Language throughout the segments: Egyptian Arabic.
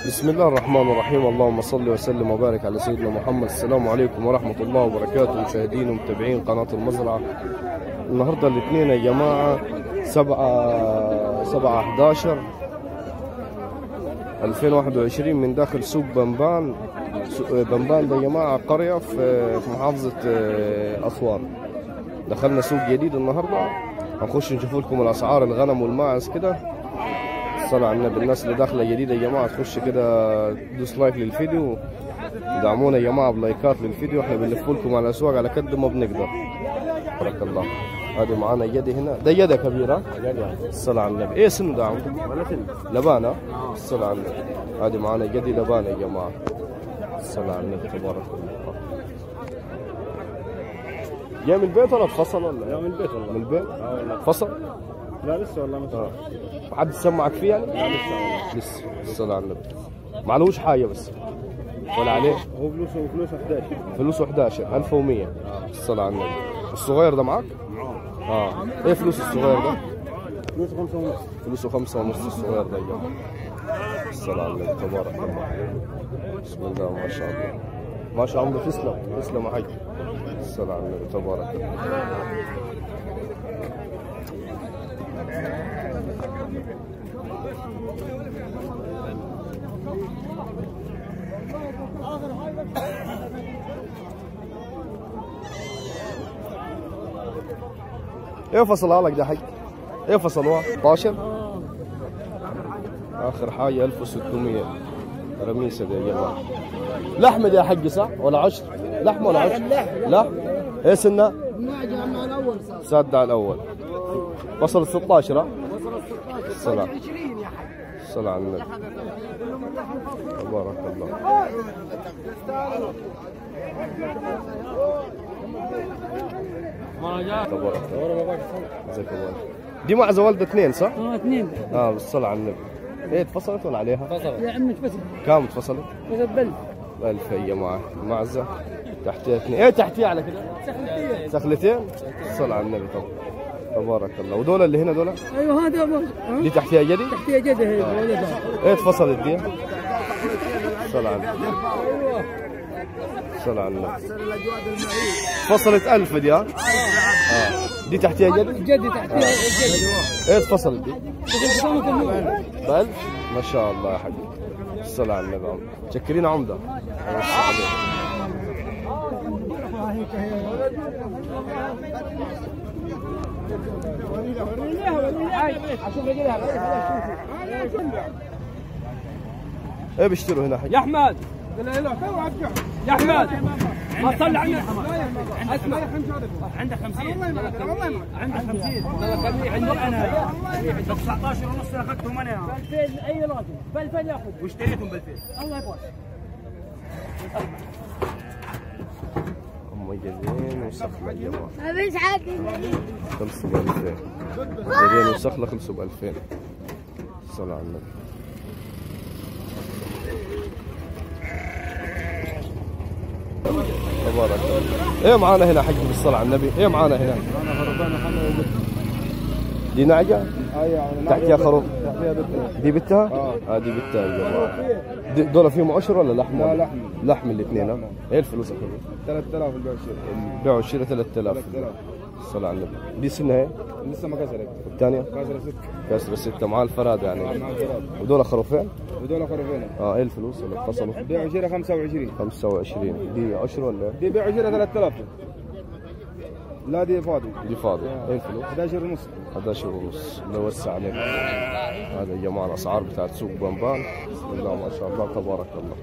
بسم الله الرحمن الرحيم اللهم صل وسلم وبارك على سيدنا محمد السلام عليكم ورحمة الله وبركاته مشاهدين ومتابعين قناة المزرعة النهاردة الاثنين يا جماعة سبعة سبعة 11 2021 من داخل سوق بنبان سوق- بنبان ده يا جماعة قرية في في محافظة آه، أسوان دخلنا سوق جديد النهاردة هنخش نشوف لكم الأسعار الغنم والماعز كده الصلاة على النبي الناس اللي داخلة جديدة يا جماعة تخش كده دوس لايك للفيديو دعمونا يا جماعة بلايكات للفيديو احنا بنلف لكم على الأسواق على قد ما بنقدر بارك الله هذه معانا يدي هنا ده يدة كبيرة الصلاة على النبي ايه سن ده عمرو؟ لبانة الصلاة على النبي هذه معانا يدي لبانة يا جماعة الصلاة على النبي تبارك الله جاي من البيت ولا اتفصل ولا؟ لا من البيت والله من البيت؟ اه والله فصل؟ لا لسه والله ما شاء اه الله حد سمعك فيه يعني؟ لا لسه والله لسه الصلاة على النبي معلوش حاجة بس ولا عليه هو فلوسه فلوسه 11 فلوسه 11 1100 الصلاة على النبي الصغير ده معك؟ اه ايه فلوس الصغير ده؟ فلوسه 5 ونص فلوسه خمسة ونص الصغير ده يا جماعة الصلاة على النبي تبارك الله بسم الله ما شاء الله ما شاء الله تسلم تسلم يا حاج الصلاة على النبي تبارك الله ايه فصلها لك ده حاج؟ ايه فصلوها؟ 12 اخر حاجه 1600 رميسه دي يا جماعه لحمه دي يا حق صح ولا عشر؟ لحمه ولا عشر؟ لحم ايه سنه؟ ناجي مع الاول صار ساد على الاول وصلت 16 ها؟ الصلاة 20 يا حي الصلاة على النبي تبارك الله تبارك الله جزاك الله دي معزة والدة اثنين صح؟ اه اثنين اه بالصلاة على النبي ايه اتفصلت ولا عليها؟ يا عمي بس كم اتفصلت؟ بس بل ألف يا جماعة معزة تحتها اثنين ايه تحتها على كده؟ سخلتين الصلاة على النبي طب تبارك الله ودول اللي هنا دول ايوه هذا بس ها؟ دي تحتها جدي؟ تحتيه جده هي ولدها ايه اتفصلت دي؟ الصلاة على النبي الصلاة على النبي فصلت ألف دي ها؟ آه. دي تحتها جدي؟ جدي تحتيه جدي ايه اتفصلت دي؟ بس قدامك النور بألف؟ ما شاء الله يا حبيبي الصلاة على النبي عمد شكرين عمدة بس عليك. ايه بيشتروا هنا حاجة يا احمد يا احمد ما تصلي على اسمع عندك 50 عندك 50 عندي انا ب 19 ونص اخذتهم انا فين اي راجل بل فين ياخذ واشتريتهم ب 2000 الله يبارك هم جايين وسخلة يا جماعة مش عادي خلصوا ب 2000 جايين وسخلة خلصوا ب 2000 الصلاة على النبي تبارك الله ايه معانا هنا حق بالصلاة على النبي ايه معانا هنا دي نعجة تحتها خروف دي بتها اه دي بتها يا جماعة دي- دول فيهم عشر ولا لحم لا لحم لحم الاثنين ها ايه الفلوس اخوي 3000 البيع والشراء البيع والشراء 3000 الصلاة على النبي دي سنة ايه لسه ما كسرت الثانية كسرت 6 كسر ستة مع الفراد يعني مع الفراد ودول خروفين ودول خروفين اه ايه الفلوس اللي اتصلوا بيع وشراء 25 25 دي عشر ولا ايه؟ دي بيع وشراء 3000 لا دي فاضي دي فاضي ايه الفلوس 11 ونص 11 ونص الله يوسع عليك هذا يا جماعة الاسعار بتاعت سوق بنبان بسم الله ما شاء الله تبارك الله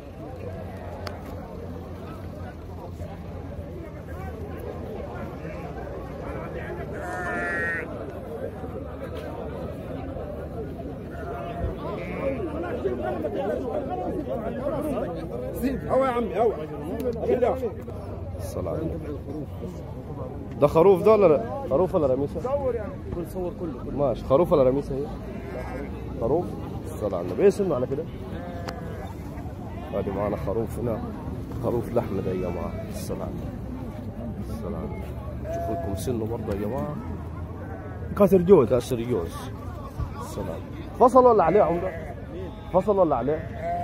هو يا عمي هو بالله الصلاة على النبي ده خروف ده ولا خروف ولا رميسة؟ كل صور كله ماشي خروف ولا رميسة هي؟ خروف الصلاة على النبي ايه سنه على كده؟ هذه معنا خروف هنا خروف لحم ده يا جماعة الصلاة على النبي الصلاة على النبي شوفوا لكم سنه برضه يا جماعة كسر جوز كسر جوز الصلاة على النبي. فصل ولا عليه عمده؟ فصل ولا عليه؟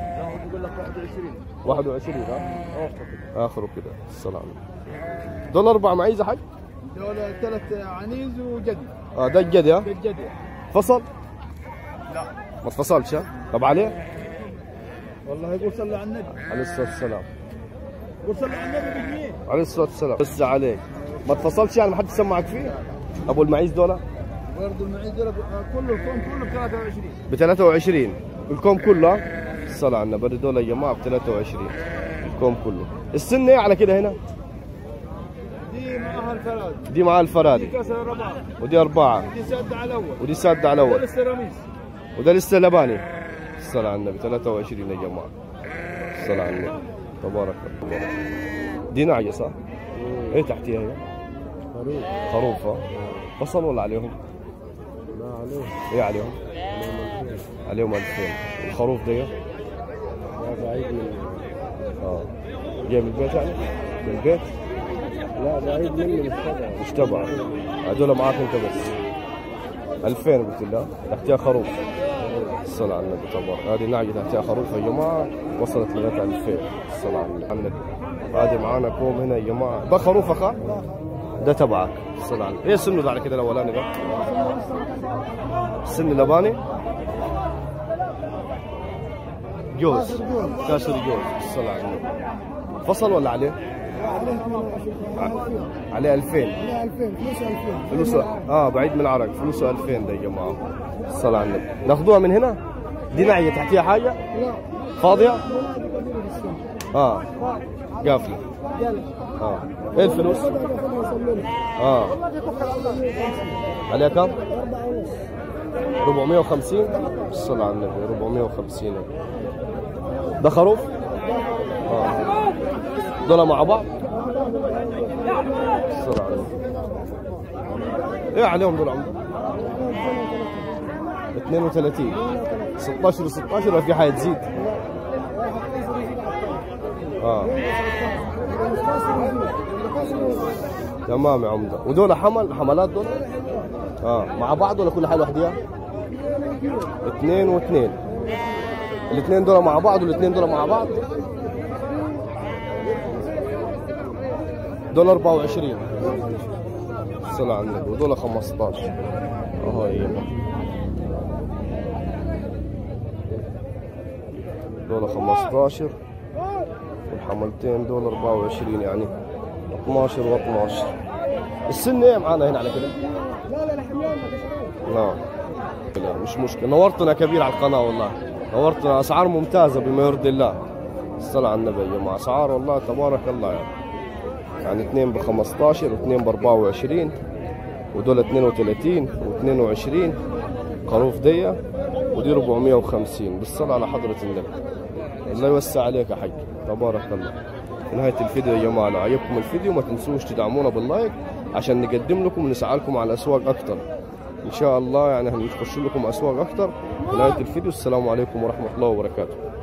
نقول لك 21 21 ها اخره كده الصلاة على النبي. دول اربع معيزة حق دول ثلاث عنيز وجد اه ده الجد يا بالجد فصل لا ما اتفصلش ها طب عليه والله يقول صلى على النبي عليه الصلاة والسلام يقول صلى على النبي بجنيه عليه الصلاة والسلام بس عليك ما اتفصلش يعني ما حد سمعك فيه ابو المعيز دول ويرد المعيز دول كله الكون كله ب 23 ب 23 الكوم كله ها؟ الصلاة على النبي دول يا جماعة ب 23 الكوم كله السن ايه على كده هنا دي معها الفراد دي معاه دي الفرادي كسر ربع ودي أربعة دي سد على الاول ودي سادة على دول الأول السيراميس وده لسه لباني الصلاة على النبي 23 يا جماعة الصلاة على النبي تبارك الله دي نعجة صح؟ ايه تحتيها هي؟ خروف ها؟ فصل ولا عليهم؟ لا عليه ايه عليهم؟ عليهم 2000 الخروف ده لا بعيد من اه جاي من البيت يعني؟ من البيت؟ لا بعيد مني مش تبع مش تبع هذول معاك انت بس 2000 قلت لها تحتها خروف الصلاة على النبي تبارك هذه نعجة تحتها خروف يا جماعة وصلت لغاية 2000 الصلاة على النبي هذه معانا كوم هنا يا جماعة ده خروف أخا ده تبعك الصلاة على النبي ايه سنه ده على كده الأولاني ده؟ السن اللباني جوز كاسر جوز الصلاة على النبي فصل ولا عليه؟ عليه 2000 فلوسه اه بعيد من العرق فلوسه 2000 ده يا جماعه الصلاه على النبي ناخذوها من هنا دي ناحيه تحتيها حاجه فاضيه اه قافله اه ايه الفلوس اه عليها كم 450 الصلاة على النبي 450 ده خروف اه دول مع بعض الصلاة على النبي ايه عليهم دول عمر 32 16 16 ولا في حاجه تزيد اه تمام يا عمده ودول حمل حملات دول اه مع بعض ولا كل حاجه لوحديها اثنين واثنين الاثنين دول مع بعض والاثنين دول مع بعض دول 24 الصلاة على النبي ودول 15 اهو هي دول 15 والحملتين دول 24 يعني 12 و12 السن ايه معانا هنا على كده؟ لا لا مش مشكلة نورتنا كبير على القناة والله نورتنا أسعار ممتازة بما يرضي الله الصلاة على النبي يا جماعة أسعار والله تبارك الله يعني يعني اثنين ب 15 واثنين ب 24 ودول 32 و22 خروف دي ودي 450 بالصلاة على حضرة النبي الله يوسع عليك يا حاج تبارك الله في نهاية الفيديو يا جماعة لو عجبكم الفيديو ما تنسوش تدعمونا باللايك عشان نقدم لكم ونسعى لكم على الأسواق أكتر إن شاء الله يعني هنخش لكم أسواق أكتر في نهاية الفيديو السلام عليكم ورحمة الله وبركاته